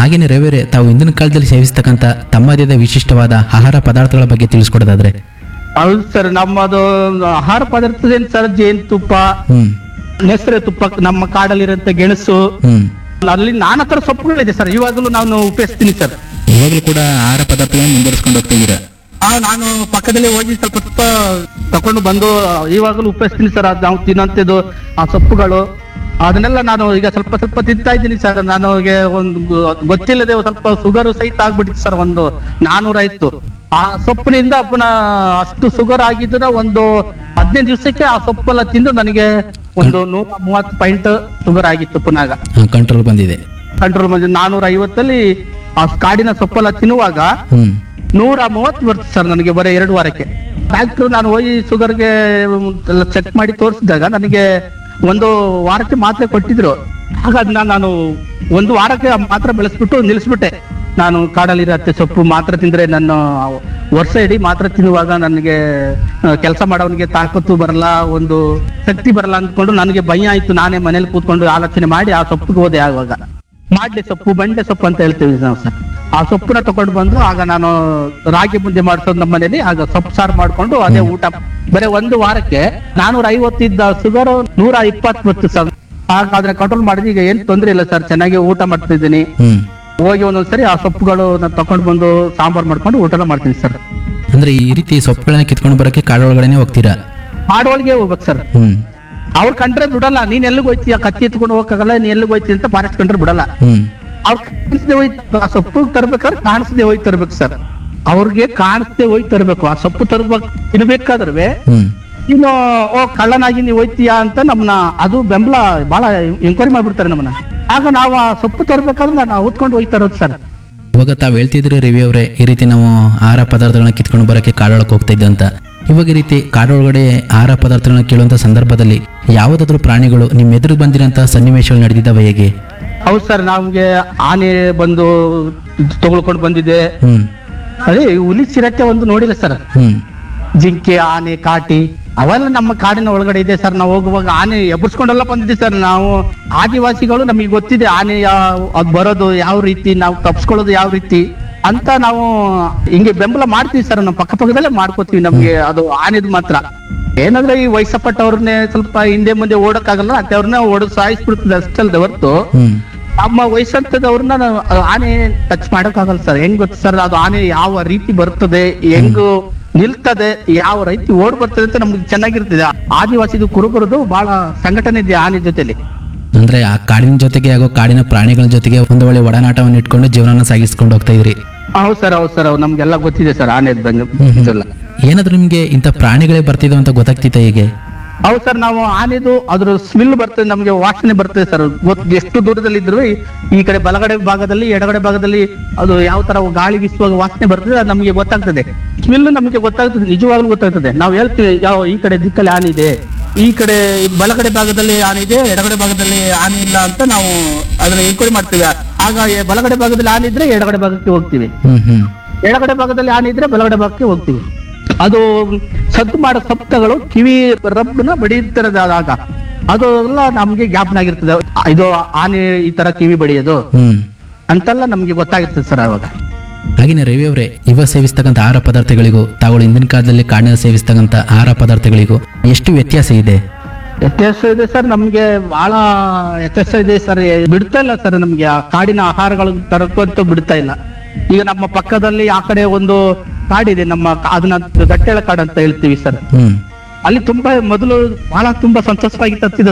ಹಾಗೇನೆ ರವಿಯವರೇ ತಾವು ಹಿಂದಿನ ಕಾಲದಲ್ಲಿ ಸೇವಿಸ್ತಕ್ಕಂಥ ತಮ್ಮದೇ ಆದ ವಿಶಿಷ್ಟವಾದ ಆಹಾರ ಪದಾರ್ಥಗಳ ಬಗ್ಗೆ ತಿಳಿಸ್ಕೊಡೋದಾದ್ರೆ ಹೌದು ಸರ್ ನಮ್ಮದು ಆಹಾರ ಪದಾರ್ಥದೇನು ಸರ್ ಜೇನುತುಪ್ಪ ಹ್ಮ್ ನೆಸರೆ ತುಪ್ಪ ನಮ್ಮ ಕಾಡಲ್ಲಿರಂತ ಗೆಣಸು ಹ್ಮ್ ಅಲ್ಲಿ ನಾನಾ ತರ ಸೊಪ್ಪುಗಳಿದೆ ಸರ್ ಇವಾಗಲೂ ನಾನು ಉಪಯೋಗಿಸ್ತೀನಿ ಸರ್ ಇವಾಗಲೂ ಕೂಡ ಆಹಾರ ಪದಾರ್ಥಗಳನ್ನ ಮುಂದುವರಿಸ್ಕೊಂಡು ಹೋಗ್ತಾ ಇದ್ದೀರಾ ಆ ನಾನು ಪಕ್ಕದಲ್ಲಿ ಹೋಗಿ ಸ್ವಲ್ಪ ಸ್ವಲ್ಪ ತಕೊಂಡು ಬಂದು ಇವಾಗಲೂ ಉಪಯೋಗಿಸ್ತೀನಿ ಸರ್ ಅದು ನಾವು ತಿನ್ನೋಂಥದ್ದು ಆ ಸೊಪ್ಪುಗಳು ಅದನ್ನೆಲ್ಲ ನಾನು ಈಗ ಸ್ವಲ್ಪ ಸ್ವಲ್ಪ ತಿಂತಾ ಇದ್ದೀನಿ ಸರ್ ನನಗೆ ಒಂದು ಗೊತ್ತಿಲ್ಲದೆ ಒಂದ್ ಸ್ವಲ್ಪ ಶುಗರ್ ಸಹಿತ ಆಗ್ಬಿಟ್ಟಿತ್ತು ಸರ್ ಒಂದು ನಾನೂರ ಇತ್ತು ಆ ಸೊಪ್ಪಿನಿಂದ ಪುನಃ ಅಷ್ಟು ಶುಗರ್ ಆಗಿದ್ರೆ ಒಂದು ಹದಿನೈದು ದಿವಸಕ್ಕೆ ಆ ಸೊಪ್ಪೆಲ್ಲ ತಿಂದು ನನಗೆ ಒಂದು ನೂರ ಮೂವತ್ತು ಪಾಯಿಂಟ್ ಶುಗರ್ ಆಗಿತ್ತು ಪುನಃ ಕಂಟ್ರೋಲ್ ಬಂದಿದೆ ಕಂಟ್ರೋಲ್ ಬಂದು ನಾನೂರ ಐವತ್ತಲ್ಲಿ ಆ ಕಾಡಿನ ಸೊಪ್ಪೆಲ್ಲ ತಿನ್ನುವಾಗ ಹ್ಮ್ ನೂರ ಮೂವತ್ತು ಬರ್ತದೆ ಸರ್ ನನಗೆ ಬರೀ ಎರಡು ವಾರಕ್ಕೆ ಡಾಕ್ಟರ್ ನಾನು ಹೋಗಿ ಶುಗರ್ಗೆ ಎಲ್ಲ ಚೆಕ್ ಮಾಡಿ ತೋರಿಸಿದಾಗ ನನಗೆ ಒಂದು ವಾರಕ್ಕೆ ಮಾತ್ರೆ ಕೊಟ್ಟಿದ್ರು ಆಗ ಅದನ್ನ ನಾನು ಒಂದು ವಾರಕ್ಕೆ ಆ ಮಾತ್ರೆ ಬೆಳೆಸ್ಬಿಟ್ಟು ನಿಲ್ಲಿಸ್ಬಿಟ್ಟೆ ನಾನು ಕಾಡಲ್ಲಿರತ್ತೆ ಸೊಪ್ಪು ಮಾತ್ರೆ ತಿಂದ್ರೆ ನನ್ನ ವರ್ಷ ಇಡೀ ಮಾತ್ರೆ ತಿನ್ನುವಾಗ ನನಗೆ ಕೆಲಸ ಮಾಡೋವನಿಗೆ ತಾಕತ್ತು ಬರಲ್ಲ ಒಂದು ಶಕ್ತಿ ಬರಲ್ಲ ಅಂದ್ಕೊಂಡು ನನಗೆ ಭಯ ಆಯ್ತು ನಾನೇ ಮನೇಲಿ ಕೂತ್ಕೊಂಡು ಆಲೋಚನೆ ಮಾಡಿ ಆ ಸೊಪ್ಪಿಗೆ ಹೋದೆ ಆವಾಗ ಮಾಡ್ಲೆ ಸೊಪ್ಪು ಬಂಡೆ ಸೊಪ್ಪು ಅಂತ ಹೇಳ್ತೀವಿ ನಾವು ಸರ್ ಆ ಸೊಪ್ಪನ್ನ ತಗೊಂಡು ಬಂದು ಆಗ ನಾನು ರಾಗಿ ಮುದ್ದೆ ಮಾಡ್ಸೋದು ನಮ್ಮ ಮನೇಲಿ ಆಗ ಸೊಪ್ಪು ಸಾರು ಮಾಡ್ಕೊಂಡು ಅದೇ ಊಟ ಬರೀ ಒಂದು ವಾರಕ್ಕೆ ನಾನೂರ ಐವತ್ತಿದ್ದ ಶುಗರ್ ನೂರ ಇಪ್ಪತ್ತು ಬತ್ತು ಸರ್ ಆಗ ಅದನ್ನ ಕಂಟ್ರೋಲ್ ಮಾಡಿದ್ರೆ ಈಗ ಏನ್ ತೊಂದ್ರೆ ಇಲ್ಲ ಸರ್ ಚೆನ್ನಾಗಿ ಊಟ ಮಾಡ್ತಿದ್ದೀನಿ ಹ್ಮ್ ಹೋಗಿ ಒಂದೊಂದ್ಸರಿ ಆ ಸೊಪ್ಪುಗಳು ನಾನು ತಗೊಂಡು ಬಂದು ಸಾಂಬಾರ್ ಮಾಡ್ಕೊಂಡು ಊಟ ಮಾಡ್ತೀನಿ ಸರ್ ಅಂದ್ರೆ ಈ ರೀತಿ ಸೊಪ್ಪುಗಳನ್ನ ಕಿತ್ಕೊಂಡು ಬರೋಕೆ ಕಾಡೊಳಗಡೆನೆ ಹೋಗ್ತೀರಾ ಮಾಡೋಳಿಗೆ ಹೋಗ್ಬೇಕು ಸರ್ ಹ್ಮ್ ಅವ್ರು ಕಂಡ್ರೆ ಬಿಡಲ್ಲ ನೀನ್ ಎಲ್ಲಿಗೆ ಹೋಯ್ತೀಯ ಕತ್ತಿ ಎತ್ಕೊಂಡು ಹೋಗಕ್ಕಾಗಲ್ಲ ನೀನ್ ಎಲ್ಲಿಗೆ ಹೋಯ್ತಿ ಅಂತ ಫಾರೆಸ್ಟ್ ಕಂಡ್ರೆ ಬಿಡಲ್ಲ ಹ್ಮ್ ಅವ್ರು ಕಾಣಿಸದೆ ಹೋಯ್ತು ಆ ಸೊಪ್ಪು ತರ್ಬೇಕಾದ್ರೆ ಕಾಣಿಸದೆ ಹೋಗಿ ತರ್ಬೇಕು ಸರ್ ಅವ್ರಿಗೆ ಕಾಣಿಸದೆ ಹೋಗಿ ತರ್ಬೇಕು ಆ ಸೊಪ್ಪು ತರ್ಬೇಕು ತಿನ್ಬೇಕಾದ್ರೆ ಹ್ಮ್ ಇನ್ನು ಓ ಕಳ್ಳನಾಗಿ ನೀವು ಹೋಯ್ತೀಯಾ ಅಂತ ನಮ್ಮನ್ನ ಅದು ಬೆಂಬಲ ಬಹಳ ಎಂಕ್ವೈರಿ ಮಾಡ್ಬಿಡ್ತಾರೆ ನಮ್ಮನ್ನ ಆಗ ನಾವು ಆ ಸೊಪ್ಪು ತರ್ಬೇಕಾದ್ರೆ ನಾನು ಉತ್ಕೊಂಡು ಹೋಗ್ತಾ ಇರೋದು ಸರ್ ಇವಾಗ ತಾವ್ ಹೇಳ್ತಿದ್ರಿ ರವಿ ಅವರೇ ಈ ರೀತಿ ನಾವು ಆಹಾರ ಪದಾರ್ಥಗಳನ್ನ ಕಿತ್ಕೊಂಡು ಬರೋಕೆ ಕಾಡೊಳಗೆ ಹೋಗ್ತಾ ಇದ್ದೆ ಅಂತ ಇವಾಗ ಈ ರೀತಿ ಕಾಡೊಳಗಡೆ ಆಹಾರ ಪದಾರ್ಥಗಳನ್ನ ಕೇಳುವಂತ ಸಂದರ್ಭದಲ್ಲಿ ಯಾವುದಾದ್ರೂ ಪ್ರಾಣಿಗಳು ನಿಮ್ಮ ಎದುರು ಬಂದಿರೋಂತಹ ಸನ್ನಿವೇಶಗಳು ನಡೆದಿದ್ದಾವೆ ಹೇಗೆ ಹೌದು ಸರ್ ನಮ್ಗೆ ಆನೆ ಬಂದು ತಗೊಳ್ಕೊಂಡು ಬಂದಿದೆ ಹ್ಮ್ ಅದೇ ಹುಲಿ ಚಿರತೆ ಒಂದು ನೋಡಿಲ್ಲ ಸರ್ ಹ್ಮ್ ಜಿಂಕೆ ಆನೆ ಕಾಟಿ ಅವೆಲ್ಲ ನಮ್ಮ ಕಾಡಿನ ಒಳಗಡೆ ಇದೆ ಸರ್ ನಾವು ಹೋಗುವಾಗ ಆನೆ ಎಬ್ಬರ್ಸ್ಕೊಂಡೆಲ್ಲ ಬಂದಿದೆ ಸರ್ ನಾವು ಆದಿವಾಸಿಗಳು ನಮಗೆ ಗೊತ್ತಿದೆ ಆನೆ ಯಾವ ಅದ್ ಬರೋದು ಯಾವ ರೀತಿ ನಾವು ತಪ್ಸ್ಕೊಳ್ಳೋದು ಯಾವ ರೀತಿ ಅಂತ ನಾವು ಹಿಂಗೆ ಬೆಂಬಲ ಮಾಡ್ತೀವಿ ಸರ್ ನಾವು ಪಕ್ಕ ಪಕ್ಕದಲ್ಲೇ ಮಾಡ್ಕೋತೀವಿ ನಮ್ಗೆ ಅದು ಆನೆದು ಮಾತ್ರ ಏನಂದ್ರೆ ಈ ವಯಸ್ಸಪಟ್ಟವ್ರನ್ನೇ ಸ್ವಲ್ಪ ಹಿಂದೆ ಮುಂದೆ ಓಡಕ್ಕಾಗಲ್ಲ ಅಂತವ್ರನ್ನ ಓಡೋದು ಸಾಯಿಸ್ಬಿಡ್ತದೆ ಅಷ್ಟಲ್ದೆ ಹೊರ್ತು ಹ್ಮ್ ನಮ್ಮ ವಯಸ್ಸಂತದವ್ರನ್ನ ನಾವು ಆನೆ ಟಚ್ ಮಾಡಕ್ಕಾಗಲ್ಲ ಸರ್ ಹೆಂಗ್ ಗೊತ್ತು ಸರ್ ಅದು ಆನೆ ಯಾವ ರೀತಿ ಬರ್ತದೆ ಹೆಂಗ್ ನಿಲ್ತದೆ ಯಾವ ರೀತಿ ಓಡ್ ಬರ್ತದೆ ಅಂತ ನಮ್ಗೆ ಚೆನ್ನಾಗಿರ್ತದೆ ಆದಿವಾಸಿದು ಕುರುಬರದು ಬಹಳ ಸಂಘಟನೆ ಇದೆ ಆನೆ ಜೊತೆಲಿ ಅಂದ್ರೆ ಆ ಕಾಡಿನ ಜೊತೆಗೆ ಹಾಗೂ ಕಾಡಿನ ಪ್ರಾಣಿಗಳ ಜೊತೆಗೆ ಒಂದು ಒಳ್ಳೆ ಒಡನಾಟವನ್ನು ಇಟ್ಕೊಂಡು ಜೀವನನ ಸಾಗಿಸ್ಕೊಂಡು ಹೋಗ್ತಾ ಇದ್ರಿ ಹೌದು ಸರ್ ಹೌದು ಸರ್ ನಮ್ಗೆಲ್ಲ ಗೊತ್ತಿದೆ ಸರ್ ಆನೆ ಬಂದು ಇದೆಲ್ಲ ಏನಾದ್ರೂ ನಿಮ್ಗೆ ಇಂಥ ಪ್ರಾಣಿಗಳೇ ಬರ್ತಿದ್ವು ಅಂತ ಗೊತ್ತಾಗ್ತಿತ್ತ ಹೇಗೆ ಹೌದು ಸರ್ ನಾವು ಆನೆದು ಅದ್ರ ಸ್ಮೆಲ್ ಬರ್ತದೆ ನಮ್ಗೆ ವಾಸನೆ ಬರ್ತದೆ ಸರ್ ಗೊತ್ತು ಎಷ್ಟು ದೂರದಲ್ಲಿ ಇದ್ರು ಈ ಕಡೆ ಬಲಗಡೆ ಭಾಗದಲ್ಲಿ ಎಡಗಡೆ ಭಾಗದಲ್ಲಿ ಅದು ಯಾವ ತರ ಗಾಳಿ ಬೀಸುವಾಗ ವಾಸನೆ ಬರ್ತದೆ ಅದು ನಮಗೆ ಗೊತ್ತಾಗ್ತದೆ ಸ್ಮೆಲ್ ನಮಗೆ ಗೊತ್ತಾಗ್ತದೆ ನಿಜವಾಗ್ಲೂ ಗೊತ್ತಾಗ್ತದೆ ನಾವು ಹೇಳ್ತೀವಿ ಯಾವ ಈ ಕಡೆ ದಿಕ್ಕಲ್ಲಿ ಆನೆ ಇದೆ ಈ ಕಡೆ ಬಲಗಡೆ ಭಾಗದಲ್ಲಿ ಆನೆ ಇದೆ ಎಡಗಡೆ ಭಾಗದಲ್ಲಿ ಆನೆ ಇಲ್ಲ ಅಂತ ನಾವು ಅದನ್ನ ಎಂಕ್ವೈರಿ ಮಾಡ್ತೀವಿ ಆಗ ಎ- ಬಲಗಡೆ ಭಾಗದಲ್ಲಿ ಆನೆ ಇದ್ರೆ ಎಡಗಡೆ ಭಾಗಕ್ಕೆ ಹೋಗ್ತೀವಿ ಹ್ಮ್ ಹ್ಮ್ ಎಡಗಡೆ ಭಾಗದಲ್ಲಿ ಆನೆ ಇದ್ರೆ ಬಲಗಡೆ ಭಾಗಕ್ಕೆ ಹೋಗ್ತೀವಿ ಅದು ಸದ್ದು ಮಾಡೋ ಶಬ್ದಗಳು ಕಿವಿ ರಬ್ಬನ ಬಡಿತಿರೋದು ಆಗ ಅದು ಎಲ್ಲ ನಮ್ಗೆ ಜ್ಞಾಪನ ಆಗಿರ್ತದೆ ಇದು ಆನೆ ಈ ತರ ಕಿವಿ ಬಡಿಯೋದು ಹ್ಮ್ ಅಂತೆಲ್ಲ ನಮ್ಗೆ ಗೊತ್ತಾಗಿರ್ತದೆ ಸರ್ ಅವಾಗ ಹಾಗೇನೆ ರವಿ ಅವರೇ ಇವಾಗ ಸೇವಿಸ್ತಕ್ಕಂಥ ಆಹಾರ ಪದಾರ್ಥಗಳಿಗೂ ತಾವುಗಳು ಹಿಂದಿನ ಕಾಲದಲ್ಲಿ ಕಾಡಿನಲ್ಲಿ ಸೇವಿಸ್ತಕ್ಕಂಥ ಆಹಾರ ಪದಾರ್ಥಗಳಿಗೂ ಎಷ್ಟು ವ್ಯತ್ಯಾಸ ಇದೆ ವ್ಯತ್ಯಾಸ ಇದೆ ಸರ್ ನಮ್ಗೆ ಬಹಳ ವ್ಯತ್ಯಾಸ ಇದೆ ಸರ್ ಬಿಡ್ತಾ ಇಲ್ಲ ಸರ್ ನಮ್ಗೆ ಆ ಕಾಡಿನ ಆಹಾರಗಳು ತರಕ್ಕಂತೂ ಬಿಡ್ತಾ ಇಲ್ಲ ಈಗ ನಮ್ಮ ಪಕ್ಕದಲ್ಲಿ ಆ ಕಡೆ ಒಂದು ಕಾಡಿದೆ ನಮ್ಮ ಕಾ- ಅದನ್ನ ಗಟ್ಟೆಳ ಕಾಡು ಅಂತ ಹೇಳ್ತೀವಿ ಸರ್ ಹ್ಮ್ ಅಲ್ಲಿ ತುಂಬಾ ಮೊದಲು ಬಹಳ ತುಂಬಾ ಸಂತೋಷವಾಗಿ ತತ್ತಿದೆ